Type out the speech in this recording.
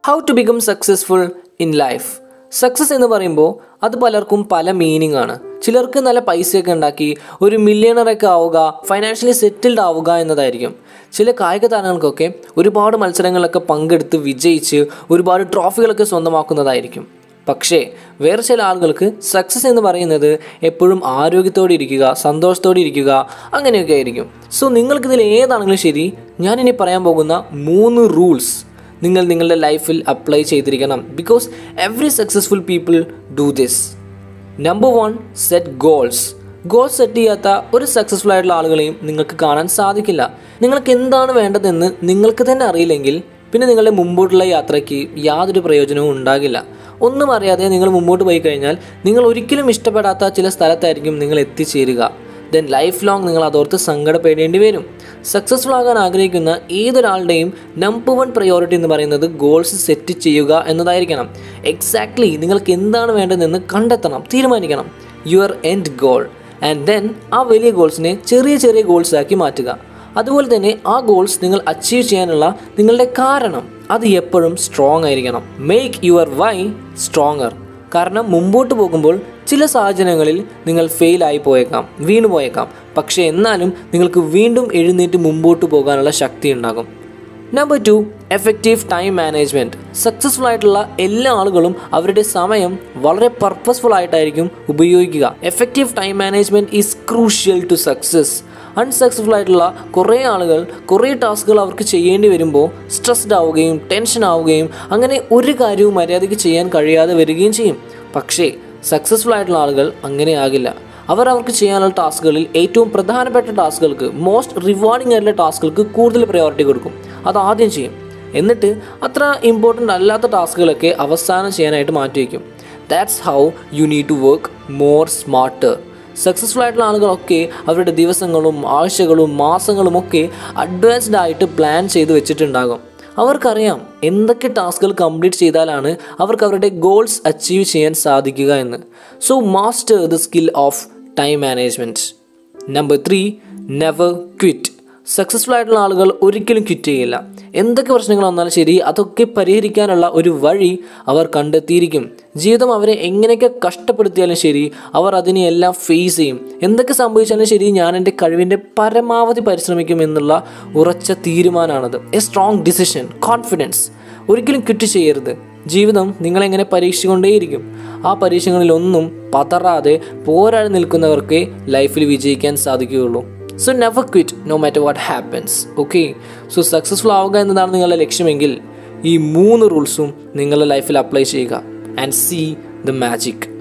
how to become successful in life success എന്ന് പറയുമ്പോൾ അത് പലർക്കും പല മീനിങ് ആണ് ചിലർക്ക് നല്ല പൈസയൊക്കെ ഉണ്ടാക്കി ഒരു മില്യണറൊക്കെ ആവുക ഫൈനാൻഷ്യലി സെറ്റിൽഡ് ആവുക എന്നതായിരിക്കും ചില കായിക താരങ്ങൾക്കൊക്കെ ഒരുപാട് മത്സരങ്ങളിലൊക്കെ പങ്കെടുത്ത് വിജയിച്ച് ഒരുപാട് ട്രോഫികളൊക്കെ സ്വന്തമാക്കുന്നതായിരിക്കും പക്ഷേ വേറെ ചില ആളുകൾക്ക് സക്സസ് എന്ന് പറയുന്നത് എപ്പോഴും ആരോഗ്യത്തോടെ ഇരിക്കുക സന്തോഷത്തോടെ ഇരിക്കുക അങ്ങനെയൊക്കെ ആയിരിക്കും സോ നിങ്ങൾക്കിതിൽ ഏതാണെങ്കിലും ശരി ഞാനിനി പറയാൻ പോകുന്ന മൂന്ന് റൂൾസ് നിങ്ങൾ നിങ്ങളുടെ ലൈഫിൽ അപ്ലൈ ചെയ്തിരിക്കണം because every successful people do this number one set goals goals set ചെയ്യാത്ത ഒരു സക്സസ്ഫുൾ ആയിട്ടുള്ള ആളുകളെയും നിങ്ങൾക്ക് കാണാൻ സാധിക്കില്ല നിങ്ങൾക്ക് എന്താണ് വേണ്ടതെന്ന് നിങ്ങൾക്ക് തന്നെ അറിയില്ലെങ്കിൽ പിന്നെ നിങ്ങളുടെ മുമ്പോട്ടുള്ള യാത്രയ്ക്ക് യാതൊരു പ്രയോജനവും ഉണ്ടാകില്ല ഒന്നും അറിയാതെ നിങ്ങൾ മുമ്പോട്ട് പോയി കഴിഞ്ഞാൽ നിങ്ങൾ ഒരിക്കലും ഇഷ്ടപ്പെടാത്ത ചില സ്ഥലത്തായിരിക്കും നിങ്ങൾ എത്തിച്ചേരുക ദെൻ ലൈഫ് ലോങ് നിങ്ങൾ അതോർത്ത് സങ്കടപ്പെടേണ്ടി വരും സക്സസ്ഫുൾ ആകാൻ ആഗ്രഹിക്കുന്ന ഏതൊരാളുടെയും നമ്പർ വൺ പ്രയോറിറ്റി എന്ന് പറയുന്നത് ഗോൾസ് സെറ്റ് ചെയ്യുക എന്നതായിരിക്കണം എക്സാക്ട്ലി നിങ്ങൾക്ക് എന്താണ് വേണ്ടതെന്ന് കണ്ടെത്തണം തീരുമാനിക്കണം your end goal and then ആ വലിയ ഗോൾസിനെ ചെറിയ ചെറിയ ഗോൾസ് ആക്കി മാറ്റുക അതുപോലെ തന്നെ ആ ഗോൾസ് നിങ്ങൾ അച്ചീവ് ചെയ്യാനുള്ള നിങ്ങളുടെ കാരണം അത് എപ്പോഴും സ്ട്രോങ് ആയിരിക്കണം മേക്ക് യുവർ വൈ സ്ട്രോങ്ങർ കാരണം മുമ്പോട്ട് പോകുമ്പോൾ ചില സാഹചര്യങ്ങളിൽ നിങ്ങൾ ഫെയിൽ ആയി പോയേക്കാം വീണു പോയേക്കാം പക്ഷേ എന്നാലും നിങ്ങൾക്ക് വീണ്ടും എഴുന്നേറ്റ് മുമ്പോട്ട് പോകാനുള്ള ശക്തി ഉണ്ടാകും number two effective time management successful ആയിട്ടുള്ള എല്ലാ ആളുകളും അവരുടെ സമയം വളരെ പർപ്പസ്ഫുൾ ആയിട്ടായിരിക്കും ഉപയോഗിക്കുക effective time management is crucial to success unsuccessful ആയിട്ടുള്ള കുറേ ആളുകൾ കുറേ ടാസ്കുകൾ അവർക്ക് ചെയ്യേണ്ടി വരുമ്പോൾ സ്ട്രെസ്ഡ് ആവുകയും ടെൻഷൻ ആവുകയും അങ്ങനെ ഒരു കാര്യവും മര്യാദയ്ക്ക് ചെയ്യാൻ കഴിയാതെ വരികയും ചെയ്യും പക്ഷേ സക്സസ്ഫുൾ ആയിട്ടുള്ള ആളുകൾ അങ്ങനെ ആകില്ല അവർ അവർക്ക് ചെയ്യാനുള്ള ടാസ്കുകളിൽ ഏറ്റവും പ്രധാനപ്പെട്ട ടാസ്കുകൾക്ക് മോസ്റ്റ് റിവാർഡിംഗ് ആയിട്ടുള്ള ടാസ്കുകൾക്ക് കൂടുതൽ പ്രയോറിറ്റി കൊടുക്കും അത് ആദ്യം ചെയ്യും എന്നിട്ട് അത്ര ഇമ്പോർട്ടൻ്റ് അല്ലാത്ത ടാസ്കുകളൊക്കെ അവസാനം ചെയ്യാനായിട്ട് മാറ്റിവെക്കും that's how you need to work more smarter successful ആയിട്ടുള്ള ആളുകളൊക്കെ അവരുടെ ദിവസങ്ങളും ആഴ്ചകളും മാസങ്ങളും ഒക്കെ അഡ്വാൻസ്ഡ് ആയിട്ട് പ്ലാൻ ചെയ്ത് വെച്ചിട്ടുണ്ടാകും അവർക്കറിയാം എന്തൊക്കെ ടാസ്കുകൾ കംപ്ലീറ്റ് ചെയ്താലാണ് അവർക്ക് അവരുടെ ഗോൾസ് അച്ചീവ് ചെയ്യാൻ സാധിക്കുക എന്ന് so master the skill of time management number three never quit successful ആയിട്ടുള്ള ആളുകൾ ഒരിക്കലും ക്വിറ്റ് ചെയ്യില്ല എന്തൊക്കെ പ്രശ്നങ്ങൾ വന്നാലും ശരി അതൊക്കെ പരിഹരിക്കാനുള്ള ഒരു വഴി അവർ കണ്ടെത്തിയിരിക്കും ജീവിതം അവരെ എങ്ങനെയൊക്കെ കഷ്ടപ്പെടുത്തിയാലും ശരി അവർ അതിനെ എല്ലാം ഫേസ് ചെയ്യും എന്തൊക്കെ സംഭവിച്ചാലും ശരി ഞാൻ എൻ്റെ കഴിവിൻ്റെ പരമാവധി പരിശ്രമിക്കും എന്നുള്ള ഉറച്ച തീരുമാനമാണത് എ സ്ട്രോങ് ഡിസിഷൻ കോൺഫിഡൻസ് ഒരിക്കലും ക്വിറ്റ് ചെയ്യരുത് ജീവിതം നിങ്ങളെങ്ങനെ പരീക്ഷിച്ചുകൊണ്ടേയിരിക്കും ആ പരീക്ഷകളിലൊന്നും പതറാതെ പോരാടി നിൽക്കുന്നവർക്ക് ലൈഫിൽ വിജയിക്കാൻ സാധിക്കുകയുള്ളൂ so never quit no matter what happens okay so successful ആവുക എന്നതാണ് നിങ്ങളുടെ ലക്ഷ്യമെങ്കിൽ ഈ മൂന്ന് റൂൾസും നിങ്ങളുടെ ലൈഫിൽ അപ്ലൈ ചെയ്യുക ആൻഡ് സീ ദ മാജിക്